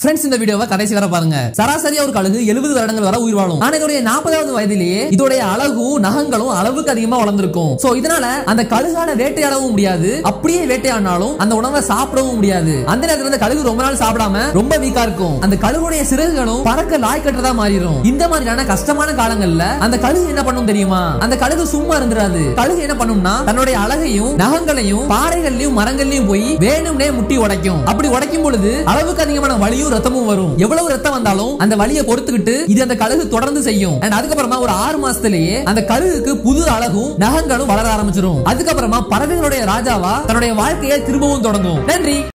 friends இந்த வீடியோவை கடைசி வர பாருங்க சராசரியா ஒரு கழுகு எழுபது வருடங்கள் வரை உயிர் வாழும் ஆனா இதோடைய நாற்பதாவது வயதிலேயே இதோடைய அழகும் நகங்களும் அளவுக்கு அதிகமா வளர்ந்திருக்கும் சோ இதனால அந்த கழுகால வேட்டையாடவும் முடியாது அப்படியே வேட்டையாடினாலும் அந்த உணவை சாப்பிடவும் முடியாது அந்த நேரத்துல அந்த கழுகு ரொம்ப நாள் சாப்பிடாம ரொம்ப வீக்கா இருக்கும் அந்த கழுகுடைய சிறகுகளும் பறக்க லாய் கட்டுறதா மாறிடும் இந்த மாதிரியான கஷ்டமான காலங்கள்ல அந்த கழுகு என்ன பண்ணும் தெரியுமா அந்த கழுகு சும்மா இருந்துராது கழுகு என்ன பண்ணும்னா தன்னுடைய அழகையும் நகங்களையும் பாறைகள்லயும் மரங்கள்லயும் போய் வேணும்னே முட்டி உடைக்கும் அப்படி உடைக்கும் பொழுது அளவுக்கு அதிகமான வலியும் ரத்தமும் வரும் எவ்வளவு ரத்தம் வந்தாலும் அந்த வலியை பொறுத்துக்கிட்டு இது அந்த கழுகு தொடர்ந்து செய்யும் And அதுக்கப்புறமா ஒரு ஆறு மாசத்திலேயே அந்த கழுகுக்கு புது அழகும் நகங்களும் வளர ஆரம்பிச்சிடும் அதுக்கப்புறமா பறவைகளுடைய ராஜாவா தன்னுடைய வாழ்க்கையை திரும்பவும் தொடங்கும் நன்றி